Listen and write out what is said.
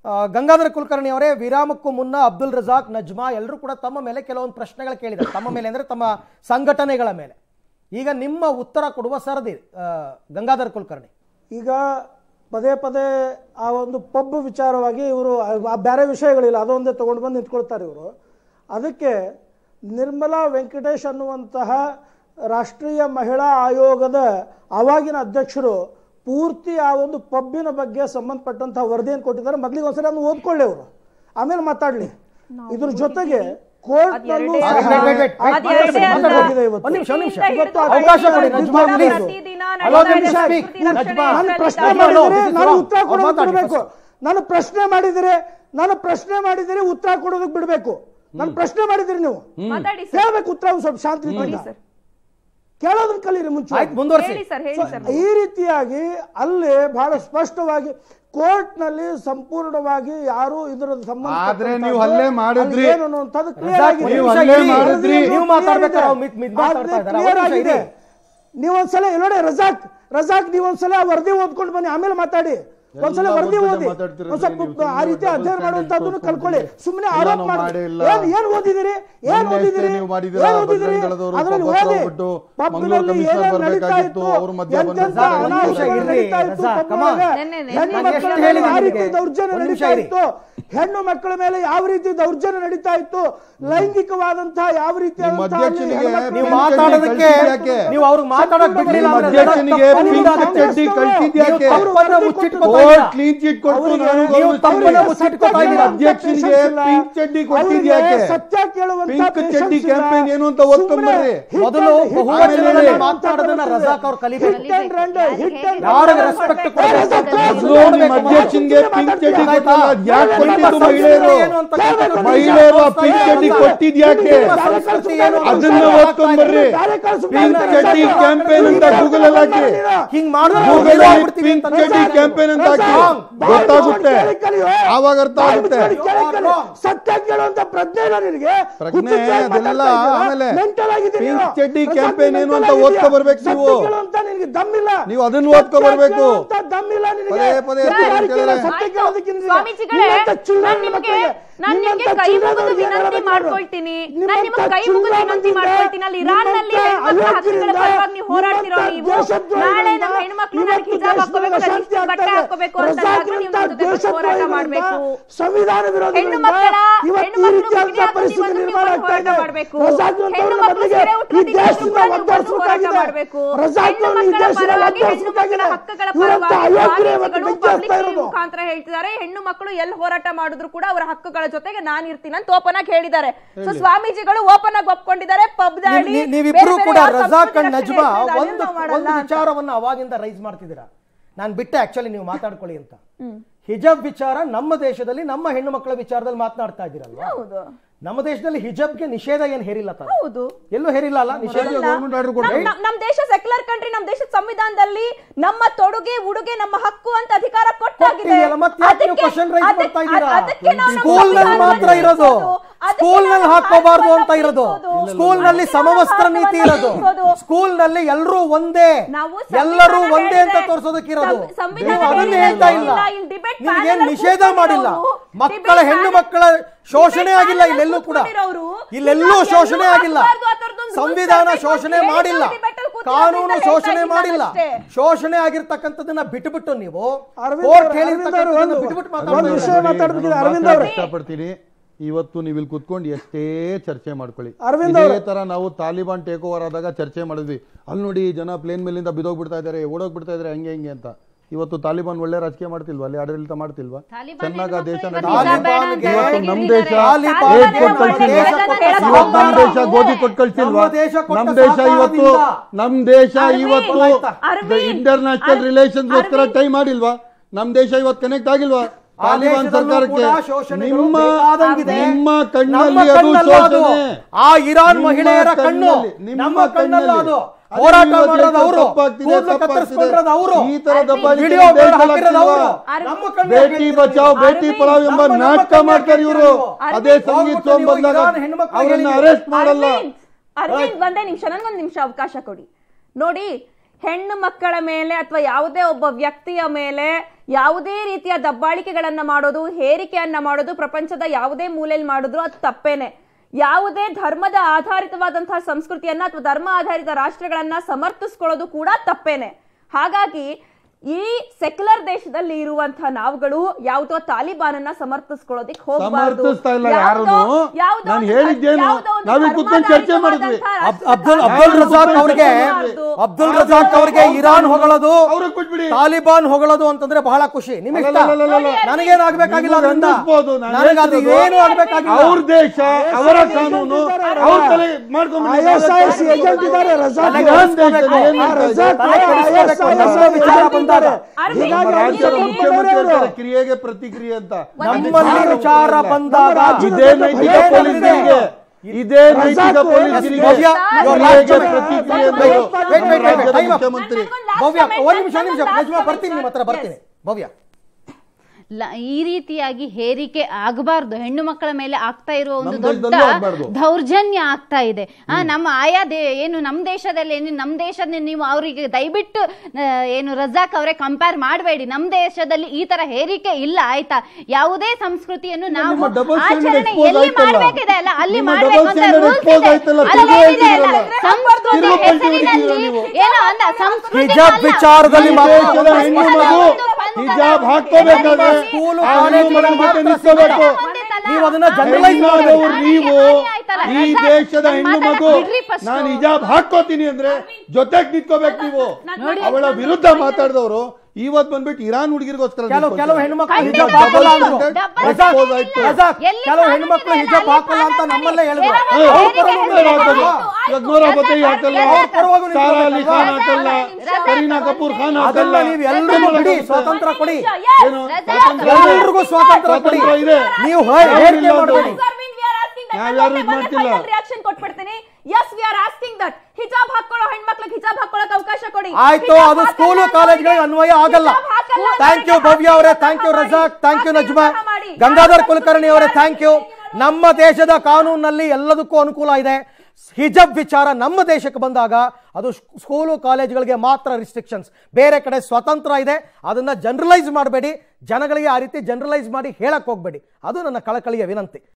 ಆ, ಗಂಗಾಧರ ಕುಲಕರ್ಣಿ ಅವರೇ ವಿರಾಮಕ್ಕೂ ಮುನ್ನ ಅಬ್ದುಲ್ ರಜಾಕ್ ನಜ್ಮಾ ಎಲ್ಲರೂ ಕೂಡ ತಮ್ಮ ಮೇಲೆ ಕೆಲವೊಂದು ಪ್ರಶ್ನೆಗಳು ಕೇಳಿದ್ದಾರೆ ತಮ್ಮ ಮೇಲೆ ಅಂದರೆ ತಮ್ಮ ಸಂಘಟನೆಗಳ ಮೇಲೆ ಈಗ ನಿಮ್ಮ ಉತ್ತರ ಕೊಡುವ ಸರದಿ ಆ, ಗಂಗಾಧರ ಕುಲಕರ್ಣಿ ಈಗ ಪದೇ ಪದೇ ಆ ಒಂದು ಪಬ್ ವಿಚಾರವಾಗಿ ಇವರು ಆ ಬೇರೆ ವಿಷಯಗಳಿಲ್ಲ ಅದೊಂದೇ ತೊಗೊಂಡು ಬಂದು ನಿಂತ್ಕೊಳ್ತಾರೆ ಇವರು ಅದಕ್ಕೆ ನಿರ್ಮಲಾ ವೆಂಕಟೇಶ್ ಅನ್ನುವಂತಹ ರಾಷ್ಟ್ರೀಯ ಮಹಿಳಾ ಆಯೋಗದ ಆವಾಗಿನ ಅಧ್ಯಕ್ಷರು ಪೂರ್ತಿ ಆ ಒಂದು ಪಬ್ಬಿನ ಬಗ್ಗೆ ಸಂಬಂಧಪಟ್ಟಂತಹ ವರದಿಯನ್ನು ಕೊಟ್ಟಿದ್ದಾರೆ ಮೊದಲಿಗೆ ಒಂದ್ಸಲ ಅದನ್ನು ಓದ್ಕೊಳ್ಳಿ ಅವರು ಆಮೇಲೆ ಮಾತಾಡಲಿ ಇದ್ರ ಜೊತೆಗೆ ಕೋರ್ಟ್ನಲ್ಲೂ ಅದ್ ಸಹ wait, wait, wait, wait. ಅದ್ ಎರಡೇ ಅಲ್ಲ. ಇವತ್ತಾಗಿದೆ ಇವತ್ತು. ಒಂದ್ ನಿಮಿಷ ಒಂದ್ ನಿಮಿಷ ಇವತ್ತು ಅವಕಾಶ ಐದು ಕೊಡಿ ಜನ ನಜ್ಮಾ ಇದ್ದಾರೆ. ಪ್ಲೀಸ್ ಪ್ರತಿದಿನ Allow them to ನಡೆಯುವ speak. ಪ್ರಕೃತಿ ರಕ್ಷಣೆ ನಜ್ಮಾ, ನಾನು ಇದರಲ್ಲಿ ಪ್ರಶ್ನೆ ನಜ್ಮಾ, no, ಮಾಡಿದರೆ this is ನಾನು wrong. ಉತ್ತರ ಅವ್ರು ಕೊಡೋದಕ್ಕೆ ಮಾತಾಡಿ ಬಿಡಬೇಕು first. ನಾನು ಪ್ರಶ್ನೆ ಮಾಡಿದರೆ ನಾನು ಪ್ರಶ್ನೆ ಮಾಡಿದರೆ ಉತ್ತರ ಕೊಡೋದಕ್ಕೆ ಬಿಡಬೇಕು ನಾನು ಪ್ರಶ್ನೆ ಮಾಡಿದಿರಿ ನೀವು ಮಾತಾಡಿ ಸರ್ ಕೇಳಬೇಕು ಉತ್ತರ ಒಂದ್ ಸ್ವಲ್ಪ ಶಾಂತಿ ನೋಡಿ ಸರ್ ಕೇಳೋದನ್ನ ಕಲೀರಿ ಮುಂಚೆ ಆಯ್ತು ಮುಂದುವರಿಸಿ ಹೇಳಿ ಸರ್ ಹೇಳಿ ಸೊ, ಸರ್ ಈ ರೀತಿಯಾಗಿ ಅಲ್ಲಿ ಬಹಳ ಸ್ಪಷ್ಟವಾಗಿ ಕೋರ್ಟ್ ನಲ್ಲಿ ಸಂಪೂರ್ಣವಾಗಿ ಯಾರು ಇದರ ಸಂಬಂಧ ಆದ್ರೆ ನೀವು ಹಲ್ಲೆ ಮಾಡಿದ್ರಿ. ಏನು ಅನ್ನುವಂಥದ್ದು clear ರಜಾಕ್, ಆಗಿದೆ. ನೀವು ಹಲ್ಲೆ ಅದು ಮಾಡಿದ್ರಿ. clear ನೀವು ಮಾತಾಡ್ಬೇಕಾದ್ರೆ ಇದೆ. ಅವ್ರು ಮಿತ್- ಮಿತ್ ಮಾತಾಡ್ತಾ ಆದ್ರೆ ಇದ್ದಾರೆ. clear ಒಂದು ನಿಮಿಷ ಆಗಿದೆ. ಇರಿ. ನೀವೊಂದ್ಸಲ ಇಲ್ಲಿ ನೋಡಿ ರಜಾಕ್ ರಜಾಕ್ ನೀವೊಂದ್ಸಲ ಆ ವರದಿ ಓದ್ಕೊಂಡು ಬನ್ನಿ ಆಮೇಲೆ ಮಾತಾಡಿ ಒಂದ್ಸಲ ಎಲ್ಲ ವರದಿ ಓದ್ಬಿಟ್ಟು ಓದಿ ಮಾತಾಡ್ತೀರಲ್ರಿ ಒಂದ್ ಸ್ವಲ್ಪ ನೀವು, ಆ ರೀತಿ ಸುಮ್ನೆ ಅಧ್ಯಯನ double ಮಾಡುವಂತದ್ದನ್ನು standard ಕಲ್ಕೊಳ್ಳಿ ಸುಮ್ಮನೆ ಇಲ್ಲ, ಆರೋಪ ನಾವು ಮಾಡಿ ಮಾಡೇ ಇಲ್ಲ. ಏನ್ ಏನ್ ಓದಿದಿರಿ ಏನ್ ಮೊನ್ನೆ ಓದಿದಿರಿ ಅಷ್ಟೇ ನೀವು ಮಾಡಿದ್ದೀರಾ, ಏನ್ ಓದಿದಿರಿ ಬಜರಂಗದವರು ಅದ್ರಲ್ಲಿ ಪಾಪ ಓದಿ ಹೋಗ್ಬಿಟ್ಟು ಪಬ್ಬಿನಲ್ಲಿ ಮಂಗಳೂರು ಏನೇನ್ ಕಮಿಷನರ್ ನಡೀತಾ ಬರ್ಬೇಕಾಗಿತ್ತು, ಇತ್ತು, ಅವ್ರು ಮಧ್ಯ ಬಂದು ಎಂತೆಂಥ ರಜಾಕ್, ಒಂದ್ ನಿಮಿಷ ಅನಾಹುತಗಳು ಇರ್ರಿ, ನಡೀತಾ ಇತ್ತು ರಜಾಕ್, ಪಬ್ಬಿನೊಳಗೆ. come on. ನೆನ್ನೆ, ನೆನ್ನೆ ಹೆಣ್ಣು ನಾನು ಮಕ್ಕಳ ಎಷ್ಟು ಮೇಲೆ ಹೇಳಿದ್ದೀನಿ ಯಾವ ರೀತಿ ನಿಮಗೆ? ದೌರ್ಜನ್ಯ ಒಂದ್ ನಿಮಿಷ ನಡೀತಾ ಇರಿ. ಇತ್ತು ಹೆಣ್ಣು ಮಕ್ಕಳ ಮೇಲೆ ಯಾವ ರೀತಿ ದೌರ್ಜನ್ಯ ನಡೀತಾ ಇತ್ತು ಲೈಂಗಿಕವಾದಂತಹ ಯಾವ ರೀತಿ ನಿಮ್ಮ ಅಧ್ಯಕ್ಷನಿಗೆ ನೀವು ಪಿಂಕ್ ಮಾತಾಡೋದಕ್ಕೆ ಚಡ್ಡಿ ಯಾಕೆ? ನೀವು ಅವ್ರಿಗೆ ಮಾತಾಡಕ್ ಬಿಡ್ಲಿಲ್ಲ ನಿಮ್ಮ ಅಂದ್ರೆ ಅಧ್ಯಕ್ಷನಿಗೆ ತಪ್ಪು ಪಿಂಕ್ ನಿಮ್ದಾಗುತ್ತೆ. ಚಡ್ಡಿ ಕಳ್ಸಿದ್ ಯಾಕೆ? ನೀವು ತಪ್ಪನ್ನ ಮುಚ್ಚಿಟ್ಕೊತಾ ಕೋರ್ಟ್ ಇದ್ದೀರಾ. ಕ್ಲೀನ್ ಚಿಟ್ ಕೊಟ್ಟು ಅವರಿಗೆ ನಾನು ನೀವು ಗೌರವಿಸ್ತೀನಿ. ತಪ್ಪನ್ನ ಮುಚ್ಚಿಟ್ಕೊತಾ ಇದ್ದೀರಾ. ಅಧ್ಯಕ್ಷನಿಗೆ ಪಿಂಕ್ ಚಡ್ಡಿ ಕೊಟ್ಟಿದ್ ಯಾಕೆ? ಸತ್ಯ ಕೇಳುವಂತ ಪಿಂಕ್ patience ಚಡ್ಡಿ ಇಲ್ಲ. ಕ್ಯಾಂಪೇನ್ ಏನು ಅಂತ ಓದ್ಕೊಂಬರ್ರಿ. ಸುಮ್ನೆ ಮೊದಲು hit and- ಬಹುವಚನದಲ್ಲಿ hit and ಮಾತಾಡೋದನ್ನ run Razak ಅವ್ರು ಕಲಿಬೇಕು. Hit and run, hit and run. ಯಾರಿಗೆ ರೆಸ್ಪೆಕ್ಟ್ ಮೊದಲು ನಿಮ್ಮ ಅಧ್ಯಕ್ಷನಿಗೆ ಪಿಂಕ್ ಚಡ್ಡಿ ಕೊಟ್ಟಲ್ಲ ಅದ್ ಯಾಕೆ ಕೊಟ್ಟಿದ್ದು ಮಹಿಳೆಯರು ಏನು ಅಂತ ಗೊತ್ತಾಗುತ್ತೆ. ಮಹಿಳೆಯರು ಆ ಪಿಂಕ್ ಚಡ್ಡಿ ಕೊಟ್ಟಿದ್ ಯಾಕೆ ಅದನ್ನ ಓದ್ಕೊಂಡ್ ಬರ್ರಿ ಪಿಂಕ್ ಚಡ್ಡಿ ಕ್ಯಾಂಪೇನ್ ಅಂತ ಗೂಗಲ್ ಅಲ್ಲಿ ಹಾಕಿ ಹಿಂಗ್ ಮಾಡಿದ್ರೆ ಗೂಗಲ್ ನಾವು ಅಲ್ಲಿ ಬಿಡ್ತೀವಿ ಪಿಂಕ್ ಅಂತ ಚಡ್ಡಿ ಕ್ಯಾಂಪೇನ್ ಅಂತ ಹಾಕಿ ಗೊತ್ತಾಗುತ್ತೆ ಆವಾಗ ಅರ್ಥ ಆಗುತ್ತೆ ಸತ್ಯ ಕೇಳುವಂತ ಪ್ರಜ್ಞೆ ಇಲ್ಲ ನಿನಗೆ ಪ್ರಜ್ಞೆ ಅದೆಲ್ಲ ಆಮೇಲೆ ಮೆಂಟಲ್ ಆಗಿದ್ದೀನಿ ಪಿಂಕ್ ಚಡ್ಡಿ ಕ್ಯಾಂಪೇನ್ ಏನು ಅಂತ ಓದ್ಕೊ ಬರ್ಬೇಕು ನೀವು ಕೇಳುವಂತ ನಿನಗೆ ದಮ್ಮಿಲ್ಲ ನೀವು ಅದನ್ನ ಓದ್ಕೊ ಬರ್ಬೇಕು ದಮ್ಮಿಲ್ಲ ನಿನಗೆ ಪದೇ ಪದೇ ಯಾರು ಎತ್ತಿ ಕೇಳಿಲ್ಲ, ಕೇಳಿದ್ರೆ? ಸತ್ಯ ಕೇಳೋದಕ್ಕೆ ನಿನಗೆ. ಸ್ವಾಮೀಜಿಗಳೇ, ನಿಮ್ಮಂತ ಚಿಲ್ಲರೆ ನಾನ್ ನಿಮ್ಗೆ- ಮಕ್ಕಳಿಗೆ, ನಾನ್ ನಿಮ್ಗೆ ನಿಮ್ಮಂತ ಕೈ ಚಿಲ್ಲರೆ ಮುಗಿದು ಅವ್ರಿಗೆ ವಿನಂತಿ ಹೇಳ್ಬೇಕು. ಮಾಡ್ಕೊಳ್ತೀನಿ. ನಾನ್ ನಿಮ್ಮಂತ ನಿಮ್ಗೆ ಕೈ ಮುಗಿದು ಚಿಲ್ಲರೆ ವಿನಂತಿ ಮಂದಿಗೆ, ಮಾಡ್ಕೊಳ್ತೀನಿ. ಅಲ್ಲಿ ಇರಾನ್ನಲ್ಲಿ ನಿಮ್ಮಂತ ಹೆಣ್ಮಕ್ಳ ಹಕ್ಕುಗಳ ಅಯೋಗ್ಯರಿಂದ, ಪರವಾಗಿ ನೀವು ಹೋರಾಡ್ತಿರೋ ನಿಮ್ಮಂತ ನೀವು. ದೇಶದ್ರೋಹಿಗಳಿಂದ ನಾಳೆ ನಮ್ಮ ಹೆಣ್ಮಕ್ಳು ನನಗೆ ಇವತ್ತು ಹಿಜಾಬ್ ಹಾಕ್ಕೋಬೇಕು, ದೇಶದಲ್ಲಿ ನನಗೆ ಇಷ್ಟು ಬಟ್ಟೆ ಶಾಂತಿ ಹಾಕ್ಕೋಬೇಕು ಆಗ್ತಾ ಅಂತ ಇದೆ. ನೀವು ನನ್ನ ಜೊತೆ ಬಂದು ಹೋರಾಟ ಮಾಡ್ಬೇಕು. ಸಂವಿಧಾನ ವಿರೋಧಿಗಳಿಂದ ಹೆಣ್ಣು ಮಕ್ಕಳ ಇವತ್ತು ಈ ಹೆಣ್ಣು ರೀತಿಯಾದಂತಹ ಮಕ್ಕಳು ಪರಿಸ್ಥಿತಿ ಬಂದು ನೀವು ನಿರ್ಮಾಣ ಆಗ್ತಾ ಹೋರಾಟ ಇದೆ ಮಾಡ್ಬೇಕು. ರಜಾಕ್ರಂತವ್ರನ್ನ ಹೆಣ್ಣು ಮಕ್ಕಳು ಮೊದಲಿಗೆ ಸೀರೆ ಈ ಉಟ್ಕೊಂಡಿದ್ದು ದೇಶದಿಂದ ಕೂಡ ನೀವು ಬಂದು ಹೋರಾಟ ಒದ್ದಾಡಿಸ್ಬೇಕಾಗಿದೆ ಮಾಡ್ಬೇಕು. ರಜಾಕ್ರವ್ರನ್ನ ಈ ಹೆಣ್ಣು ಮಕ್ಕಳ ದೇಶದಿಂದ ಪರವಾಗಿ ಹೆಣ್ಣು ಮಕ್ಕಳ ಒದ್ದಾಡಿಸ್ಬೇಕಾಗಿದೆ ಹಕ್ಕುಗಳ ಇವರಂತ ಪರವಾಗಿ ಅಯೋಗ್ಯರೇ ಇವತ್ತು ಸ್ವಾಮೀಜಿಗಳು ಬೆಂಕಿ ಹಚ್ತಾ public ಇರೋದು ಮುಖಾಂತರ ಹೇಳ್ತಿದ್ದಾರೆ ಹೆಣ್ಣು ಮಕ್ಕಳು ಎಲ್ಲಿ ಹೋರಾಟ ಮಾಡಿದ್ರು ಕೂಡ ಅವರ ಹಕ್ಕುಗಳ ಜೊತೆಗೆ ನಾನು ಇರ್ತೀನಿ ಅಂತ ಓಪನ್ ಆಗಿ ಹೇಳಿದ್ದಾರೆ ಸೊ ಸ್ವಾಮೀಜಿಗಳು ಓಪನ್ ಆಗಿ ಒಪ್ಕೊಂಡಿದ್ದಾರೆ ಪಬ್ ನೀವ್- ನೀವ್- ನೀವಿಬ್ರು ಕೂಡ ರಜಾಕ್ ಅಂಡ್ ನಜ್ಮಾ ಒಂದು ಒಂದು ವಿಚಾರವನ್ನ ಅವಾಗಿಂದ ರೈಸ್ ಮಾಡ್ತಿದ್ದೀರಾ ನಾನು ಬಿಟ್ಟೆ ಆಕ್ಚುಲಿ ನೀವು ಮಾತಾಡ್ಕೊಳ್ಳಿ ಅಂತ ಹಿಜಾಬ್ ವಿಚಾರ ನಮ್ಮ ದೇಶದಲ್ಲಿ ನಮ್ಮ ಹೆಣ್ಣು ಮಕ್ಕಳ ವಿಚಾರದಲ್ಲಿ ಮಾತನಾಡ್ತಾ ಇದ್ದೀರಲ್ವಾ ಹೌದು ನಮ್ಮ ದೇಶದಲ್ಲಿ ಹಿಜಾಬ್ಗೆ ನಿಷೇಧ ಏನ್ ಹೇರಿಲ್ಲ ತಾನೆ ಹೌದು ಎಲ್ಲೂ ಹೇರಿಲ್ಲ ಅಲ್ಲ ನಿಷೇಧ ಗೌರ್ಮೆಂಟ್ ಆರ್ಡರ್ ಕೊಟ್ಟು ನಮ್- ನಮ್- ನಮ್ ದೇಶ ಸೆಕ್ಯುಲರ್ ಕಂಟ್ರಿ ನಮ್ ದೇಶದ ಸಂವಿಧಾನದಲ್ಲಿ ನಮ್ಮ ತೊಡುಗೆ ಉಡುಗೆ ನಮ್ಮ ಹಕ್ಕು ಅಂತ ಅಧಿಕಾರ ಕೊಟ್ಟಾಗಿದೆ ಕೊಟ್ಟಿದೆಯಲ್ಲ, ಮತ್ತೆ ಯಾಕೆ ನೀವು ಅದಕ್ಕೆ- question raise ಅದಕ್ಕೆ- ಮಾಡ್ತಾ ಇದ್ದೀರಾ? ಅದಕ್ಕೆ ನಾವು ನಮ್ಮ ಸ್ಕೂಲ್ ನಲ್ಲಿ ಸಂವಿಧಾನವನ್ನು ಮಾತ್ರ ಇರೋದು ಬಳಸೋದು. ಅದಕ್ಕೆ ಸ್ಕೂಲ್ ನಲ್ಲಿ ನಾವು ಹಾಕೋಬಾರ್ದು ಅಂತ ಭಾರತವನ್ನ ಇರೋದು ಬಳಸೋದು. ಸ್ಕೂಲ್ ನಲ್ಲಿ ಅದಕ್ಕೆ ನಾವು ಸಮವಸ್ತ್ರ ನೀತಿ ಇರೋದು ಭಾರತವನ್ನ ಸ್ಕೂಲ್ ನಲ್ಲಿ ಎಲ್ಲರೂ ಒಂದೇ ನಾವು ಎಲ್ಲರೂ ಸಂವಿಧಾನ ಒಂದೇ ಅಂತ ಹೇಳಿದ್ರೆ ತೋರ್ಸೋದಕ್ಕೆ ಇರೋದು ಸಂವಿ- ಸಂವಿಧಾನ ನೀವು ಅದನ್ನ ಹೇಳಿದ್ರೆ ಹೇಳ್ತಾ ಇಲ್ಲ ಇಲ್ಲ, ಇಲ್ಲಿ debate ನಿಮ್ಗೇನ್ panel ಅಲ್ಲಿ ನಿಷೇಧ ಮಾಡಿಲ್ಲ ಕೂತ್ಕೊಂಡಿರೋರು, ಮಕ್ಕಳ debate ಹೆಣ್ಣು panel- ಮಕ್ಕಳ ಶೋಷಣೆ debate ಆಗಿಲ್ಲ panel ಇಲ್ಲೆಲ್ಲೂ ಕೂಡ ಕೂತ್ಕೊಂಡಿರೋರು, ಇಲ್ಲೆಲ್ಲೂ ಇದನ್ನ ಶೋಷಣೆ ಎಲ್ಲೂ ಆಗಿಲ್ಲ ಹಾಕ್ಬಾರ್ದು, ಆ ಥರದ್ದೊಂದು rules ಸಂವಿಧಾನ ತರ್ಬೇಕು ಶೋಷಣೆ ಅಂತ ಮಾಡಿಲ್ಲ ಹೇಳಿದ್ರು debate ಅಲ್ಲಿ ಕೂತಿರೋದ್ರಿಂದ ಕಾನೂನು ಹೇಳ್ತಾ ಶೋಷಣೆ ಇದ್ದೀನಿ ಮಾಡಿಲ್ಲ ಅಷ್ಟೇ. ಶೋಷಣೆ ಆಗಿರ್ತಕ್ಕಂಥದ್ದನ್ನ ಬಿಟ್ಟುಬಿಟ್ಟು ನೀವು ಅರವಿಂದ್ ಕೋರ್ಟ್ ಅವ್ರೆ, ಅರವಿಂದ್ ಅವ್ರೆ, ಹೇಳಿರ್ತಕ್ಕಂಥದ್ದನ್ನ ಒಂದು- ಬಿಟ್ಬಿಟ್ಟು ಒಂದು ಮಾತಾಡ್ತಾ ವಿಷಯ ಇದ್ದಾರೆ. ಮಾತಾಡ್ಬೇಕಿದೆ ನಾನು ಅರವಿಂದ್ ಮಾತಾಡಕ್ ಅವ್ರೆ ಇಷ್ಟಪಡ್ತೀನಿ ಇವತ್ತು ನೀವು ಇಲ್ಲಿ ಕುತ್ಕೊಂಡು ಎಷ್ಟೇ ಚರ್ಚೆ ಮಾಡ್ಕೊಳ್ಳಿ ಅರವಿಂದ್ ಇದೇ ಅವ್ರೆ. ತರ ನಾವು ತಾಲಿಬಾನ್ ಟೇಕ್ ಓವರ್ ಆದಾಗ ಚರ್ಚೆ ಮಾಡಿದ್ವಿ ಅಲ್ಲಿ ನೋಡಿ ಜನ ಪ್ಲೇನ್ ಮೇಲಿಂದ ಬಿದೋಗ್ಬಿಡ್ತಾ ಇದಾರೆ ಓಡೋಗ್ಬಿಡ್ತಾ ಇದಾರೆ ಹಂಗೆ ಹಿಂಗೆ ಅಂತ ಇವತ್ತು ತಾಲಿಬಾನ್ ಒಳ್ಳೆ ರಾಜಕೀಯ ಮಾಡ್ತಿಲ್ವಾ ಅಲ್ಲಿ ಆಡಳಿತ ಮಾಡ್ತಿಲ್ವಾ ಚೆನ್ನಾಗ ದೇಶ ತಾಲಿಬಾನ್ಗೆ ಇವತ್ತು ನಮ್ ದೇಶ ತಾಲಿಬಾನ್ಗೆ ಏಟ್ ಕೊಟ್ಟು ಕಳ್ಸಿಲ್ವಾ? ದೇಶ ಇವತ್ತು ನಮ್ ದೇಶ ಗೋಧಿ ಕೊಟ್ಟು ಕಳ್ಸಿಲ್ವಾ ನಮ್ಮ ದೇಶ ಕೊಟ್ಟ ನಮ್ ದೇಶ ಇವತ್ತು ಸಹಕಾರದಿಂದ. ನಮ್ ದೇಶ ಅರವಿಂದ್, ಇವತ್ತು ಅರವಿಂದ್, ಇಂಟರ್ನ್ಯಾಷನಲ್ ಅರವಿಂದ್, ರಿಲೇಷನ್ಸ್ ಗೋಸ್ಕರ ಅರವಿಂದ್. ಟೈಮ್ ಮಾಡಿಲ್ವಾ ನಮ್ ದೇಶ ಇವತ್ತು ಕನೆಕ್ಟ್ ಆಗಿಲ್ವಾ ಆ ತಾಲಿಬಾನ್ ದೇಶದಲ್ಲೂ ಸರ್ಕಾರಕ್ಕೆ ಕೂಡ ಶೋಷಣೆಗಳು ನಿಮ್ಮ ಬೇಕಾದಂಗಿದೆ. ನಿಮ್ಮ ನಮ್ಮ ಕಣ್ಣಲ್ಲಿ ಅದು ಕಣ್ಣಲ್ಲ ಅದು. ಶೋಷಣೆ ಆ ಇರಾನ್ ನಿಮ್ಮ ಮಹಿಳೆಯರ ಕಣ್ಣು ಕಣ್ಣಲ್ಲಿ, ನಿಮ್ಮ ನಮ್ಮ ಕಣ್ಣಲ್ಲ ಕಣ್ಣಲ್ಲಿ. ಅದು ಅದು ಹೋರಾಟ ಇವತ್ತು ಮಾಡೋದು ಅವರು ತಪ್ಪಾಗ್ತಿದೆ, ಕೂದಲು ತಪ್ಪಾಗ್ತಿದೆ. ಕತ್ತರಿಸ್ಕೊಂಡಿರೋದು ಅವರು ಈ ತರ ದಬ್ಬಾಳಿಕೆ ವಿಡಿಯೋ ನಮ್ಮ ದೇಶದಲ್ಲಿ ಹಾಕಿರೋದು ಅವರು ಆಗ್ತಿಲ್ವಾ? ನಮ್ಮ ಕಣ್ಣಲ್ಲಿ ಬೇಟಿ ಹೇಳ್ತಿರೋದು ಬಚಾವ್ ನೀವು. ಬೇಟಿ ಪಡಾವ್ ಎಂಬ ನಮ್ಮ- ನಮ್ಮ ನಾಟಕ ಕಣ್ಣಲ್ಲಿ ಮಾಡ್ತಾರೆ ಇವರು ಹೇಳ್ತಿರೋದು. ಅದೇ ಅರವಿಂದ್, ಸಂಗೀತ ಹೋಗ್ಬಿಟ್ಟು ನೀವು ಬಂದಾಗ ಇರಾನ್ ಹೆಣ್ಮಕ್ಳಿಗೆ ಅವರನ್ನ ಹೇಳಿದ್ರು. ಅರೆಸ್ಟ್ ಮಾಡಲ್ಲ ಅರವಿಂದ್ ಅರವಿಂದ್ ಒಂದೇ ನಿಮಿಷ ನನ್ಗೊಂದು ನಿಮಿಷ ಅವಕಾಶ ಕೊಡಿ ನೋಡಿ ಹೆಣ್ಣು ಮಕ್ಕಳ ಮೇಲೆ ಅಥವಾ ಯಾವುದೇ ಒಬ್ಬ ವ್ಯಕ್ತಿಯ ಮೇಲೆ ಯಾವುದೇ ರೀತಿಯ ದಬ್ಬಾಳಿಕೆಗಳನ್ನ ಮಾಡೋದು ಹೇರಿಕೆಯನ್ನ ಮಾಡೋದು ಪ್ರಪಂಚದ ಯಾವುದೇ ಮೂಲೆಯಲ್ಲಿ ಮಾಡಿದ್ರು ಅದು ತಪ್ಪೇನೆ ಯಾವುದೇ ಧರ್ಮದ ಆಧಾರಿತವಾದಂತಹ ಸಂಸ್ಕೃತಿಯನ್ನ ಅಥವಾ ಧರ್ಮ ಆಧಾರಿತ ರಾಷ್ಟ್ರಗಳನ್ನ ಸಮರ್ಥಿಸ್ಕೊಳ್ಳೋದು ಕೂಡ ತಪ್ಪೇನೆ ಹಾಗಾಗಿ ಈ ಸೆಕ್ಯುಲರ್ ದೇಶದಲ್ಲಿ ಇರುವಂತಹ ನಾವುಗಳು ಯಾವುದೋ ತಾಲಿಬಾನನ್ನ ಸಮರ್ಥಿಸ್ಕೊಳ್ಳೋದಿಕ್ ಹೋಗ್ಬಾರ್ದು ಸಮರ್ಥಿಸ್ತಾ ಇಲ್ಲ ಯಾವುದೋ- ಯಾರನ್ನು. ಯಾವುದೋ ನಾನು ಒಂದು ಹೇಳಿದ್ದೇನು? ಯಾವುದೋ ಒಂದು ನಾವೇ ಕೂತ್ಕೊಂಡು ಚರ್ಚೆ ಮಾಡಿದ್ವಿ. ಧರ್ಮಾಧಾರಿತವಾದಂತಹ ಅಬ್- ಅಬ್ದುಲ್ ಅಬ್ದುಲ್ ರಜಾಕ್ ಅವರಿಗೆ ಅಬ್ದುಲ್ ರಜಾಕ್ ಅವರಿಗೆ ಇರಾನ್ ಹೊಗಳೋದು ಅವ್ರಿಗೆ ಬಿಟ್ಬಿಡಿ ತಾಲಿಬಾನ್ ಹೊಗಳೋದು ಅಂತಂದ್ರೆ ಬಹಳ ಖುಷಿ ನಿಮಗೆ ಇಷ್ಟ? ಅಲ್ಲಲ್ಲಲ್ಲಲ್ಲ. ನನಗೇನಾಗ್ಬೇಕಾಗಿಲ್ಲ ನಿಮ್ಗೆ ಅದರಿಂದ ಅನ್ನಿಸ್ಬೋದು, ನಾನು ನನಗೆ ಅದು ಹೇಳ್ತಿರೋದು ಏನು ಆಗ್ಬೇಕಾಗಿಲ್ಲ ಅವ್ರ ದೇಶ ಅವರ ಕಾನೂನು ಅವ್ರ ತಲೆ ಮಾಡ್ಕೊಂಡ್ಬಿಡಿ. I S I C agent ಇದ್ದಾರೆ ರಜಾಕ್ ತಲೆ ಇರಾನ್ ದೇಶದಲ್ಲಿ ಏನ್ ಆ ಮಾಡ್ತಾ ರಜಾಕ್ ತಲೆ ಕೆಡಿಸ್ಕೋಬೇಕು. ISIS ನಮ್ಮ ವಿಚಾರ ಬಂದಾಗ ಅರ್ಬಿ- ಹೀಗಾಗಿ ನಮ್ಮ ರಾಜ್ಯದ ಅವ್ರು ಮುಖ್ಯಮಂತ್ರಿ ಅವರು. ಹೇಳ್ತಾರೆ, ಕ್ರಿಯೆಗೆ ಪ್ರತಿಕ್ರಿಯೆ ಅಂತ ನಮ್ಮಲ್ಲಿ ವಿಚಾರ ಬಂದಾಗ ಇದೇ ನೈತಿಕ ಏನಿದೆ? ಪೊಲೀಸರಿಗೆ ಇದೇ ನೈತಿಕ ರಜಾಕ್ ಪೊಲೀಸರಿಗೆ ಭವ್ಯ, your ಕ್ರಿಯೆಗೆ last ಪ್ರತಿಕ್ರಿಯೆ wait, wait, ಅಂದರು. wait, wait, wait, ರಾಜ್ಯದ time up. ಮುಖ್ಯಮಂತ್ರಿ ಭವ್ಯ ಒಂದ್ ನಿಮಿಷ ಒಂದ್ ನಿಮಿಷ ನಜ್ಮಾ ಬರ್ತೀನಿ ನಿಮ್ಮ ಹತ್ರ ಬರ್ತೀನಿ ಭವ್ಯ ಲ- ಈ ರೀತಿಯಾಗಿ ಹೇರಿಕೆ ಆಗಬಾರ್ದು ಹೆಣ್ಣು ಮಕ್ಕಳ ಮೇಲೆ ಆಗ್ತಾ ಇರುವ ಒಂದು ನಮ್ಮ ದೊಡ್ಡ ದೇಶದಲ್ಲೂ ಆಗ್ಬಾರ್ದು. ದೌರ್ಜನ್ಯ ಆಗ್ತಾ ಇದೆ ಆ ನಮ್ಮ ಆಯಾ ದೇ ಏನು ನಮ್ಮ ದೇಶದಲ್ಲಿ ಏನು ನಮ್ಮ ದೇಶದ ನೀವು ಅವರಿಗೆ ದಯವಿಟ್ಟು ಆ, ಏನು ರಜಾಕ್ ಅವರೇ ಕಂಪೇರ್ ಮಾಡಬೇಡಿ ನಮ್ಮ ದೇಶದಲ್ಲಿ ಈ ತರ ಹೇರಿಕೆ ಇಲ್ಲ ಆಯ್ತಾ ಯಾವುದೇ ಸಂಸ್ಕೃತಿಯನ್ನು ನಾವು ನಿಮ್ಮ double standard ಆಚರಣೆ expose ಎಲ್ಲಿ ಆಯ್ತಲ್ಲ. ಮಾಡ್ಬೇಕಿದೆ ಅಲ್ಲ ಅಲ್ಲಿ ನಿಮ್ಮ ಮಾಡ್ಬೇಕು double ಅಂತ standard rules expose ಇದೆ. ಆಯ್ತಲ್ಲ, ಅಲ್ಲಿ ತಿರುಗಿ ಏನಿದೆ ಅಲ್ಲ, ಹೇಳ್ತೀರಲ್ಲ. ಸಂಸ್ಕೃತಿ ತಿರುಗಿ ಹೆಸರಿನಲ್ಲಿ ಹೇಳ್ತೀರಿ ನೀವು. ಏನೋ ಅಂದ ಸಂಸ್ಕೃತಿ ಹಿಜಾಬ್ ವಿಚಾರದಲ್ಲಿ ಈ ಮಾತ್ರ ದೇಶದ ಹೆಣ್ಣು ಮಗು ಹಿಜಾಬ್ ಹಾಕೋಬೇಕಾದ್ರೆ ಸ್ಕೂಲು ಆ ಕಾಲೇಜು ಹೆಣ್ಣು ಮಗನ ಜೊತೆ ಮಾತ್ರ ನಿಂತ್ಕೋಬೇಕು. ನೀವು ಅದನ್ನ ಜನರಲೈಸ್ ಹೆಣ್ಣಾದವರು ನೀವು ಆಯ್ತಲ್ಲ, ಈ ರಜಾಕ್ ದೇಶದ ನನ್ ಹೆಣ್ಣು ಮಾತನ್ನ ಮಗು ಬಿಡ್ರಿ first. ನಾನು ಹಿಜಾಬ್ ಹಾಕೋತೀನಿ ಅಂದ್ರೆ ಜೊತೆಗ್ ನಿಂತ್ಕೋಬೇಕು ನೀವು ಅವಳ ವಿರುದ್ಧ ಮಾತಾಡಿದವರು ಇವತ್ ಬಂದ್ಬಿಟ್ಟು ಇರಾನ್ ಹುಡುಗಿರಿಗೋಸ್ಕರ ಕೆಲವು ಕೆಲವು ಹೆಣ್ಮಕ್ಳು ಖಂಡಿತ ಹಿಜಾಬ್ ಹಾಕಲ್ಲ ಅಂದ್ರು ಡಬ್ಬಲ್ ರಜಾಕ್, ಸ್ಟ್ಯಾಂಡರ್ಡ್ ಇಲ್ಲ. ರಜಾಕ್, ಎಲ್ಲಿ ಕೆಲವು ಕಾನೂನು ಹೆಣ್ಮಕ್ಳು ಇದೆ, ಹಿಜಾಬ್ ಅಲ್ಲಿ ಹಾಕಲ್ಲ ಅಂತ ಕಾನೂನು ನಮ್ಮಲ್ಲೇ ಇದೆ. ಹೇಳಿದ್ರು ಏನೋ ಏ, ಒಂದು ಅವ್ರ ಪರ ಹೇರಿಕೆ ಮುಂದೆ ಹಾಕೋದು. ಆಯ್ತು, ಇವಾಗ ನೋರಾ ಬತ್ತೆ ಹಾಕಲ್ಲ ರಜಾಕ್ ಪರವಾಗಿ ಸಾರಾ ಅಲಿ ಖಾನ್ ಹಾಕಲ್ಲ ರಜಾಕ್ ಕರೀನಾ ಕಪೂರ್ ಖಾನ್ ಹಾಕಲ್ಲ ಅದನ್ನ ನೀವು ಎಲ್ರಿಗೂ ಬಿಡಿ ಸ್ವಾತಂತ್ರ್ಯ ಕೊಡಿ ಏನು ರಜಾಕ್. ಎಲ್ರಿಗೂ ಸ್ವಾತಂತ್ರ್ಯ ಕೊಡಿ ಸ್ವಾತಂತ್ರ್ಯ ಇದೆ ನೀವು ಹೇ- ಹೇಳಿಕೆ ಯಾವ್ದಿಲ್ಲ ಅದು. ಮಾಡಬೇಡಿ ನಾವ್ಯಾರು ಇದ್ ಮಾಡ್ತಿಲ್ಲ. ರಿಯಾಕ್ಷನ್ ಕೊಟ್ಬಿಡ್ತೀನಿ us we are asking that hijab ಹಾಕೊಳ್ಳೋ ಹೆಣ್ಮಕ್ಳಿಗೆ ಹಿಜಾಬ್ ಹಾಕೊಳ್ಳೋಕೆ ಅವಕಾಶ ಕೊಡಿ ಆಯ್ತು ಹಿಜಾಬ್ ಅದು ಹಾಕಲ್ಲ ಸ್ಕೂಲು ಅನ್ನೋರಿಗೆ ಕಾಲೇಜ್ಗಳಿಗೆ ಅನ್ವಯ ಆಗಲ್ಲ ಹಿಜಾಬ್ ಹಾಕಲ್ಲ ಥ್ಯಾಂಕ್ ಯು ಅನ್ನೋರಿಗೆ ಭವ್ಯ ಅವರೇ ಹಾಕಿ ಥ್ಯಾಂಕ್ ಯು ಮಾಡಿ. ರಜಾಕ್ ಥ್ಯಾಂಕ್ ಯು ಹಾಕಿ ನಜ್ಮಾ ವಿಚಾರ ಮಾಡಿ. ಗಂಗಾಧರ್ ಯಾರು ಕುಲಕರ್ಣಿ ಅವರೇ ಯಾರು ಥ್ಯಾಂಕ್ ಯು ಯಾರು ನಮ್ಮ ದೇಶದ ಕಾನೂನಿನಲ್ಲಿ ಎಲ್ಲದಕ್ಕೂ ಅನುಕೂಲ ಇದೆ ಹಿಜಬ್ ವಿಚಾರ ನಮ್ಮ ದೇಶಕ್ಕೆ ಬಂದಾಗ ಅದು ಸ್ಕ್- ಸ್ಕೂಲು ಕಾಲೇಜುಗಳಿಗೆ ಮಾತ್ರ ರಿಸ್ಟ್ರಿಕ್ಷನ್ಸ್ ಬೇರೆ ಕಡೆ ಸ್ವತಂತ್ರ ಇದೆ ಅದನ್ನ ಜನರಲೈಸ್ ಮಾಡಬೇಡಿ ಜನಗಳಿಗೆ ಆ ರೀತಿ ಜನರಲೈಸ್ ಮಾಡಿ ಹೇಳಕ್ ಹೋಗ್ಬೇಡಿ ಅದು ನನ್ನ ಕಳಕಳಿಯ ವಿನಂತಿ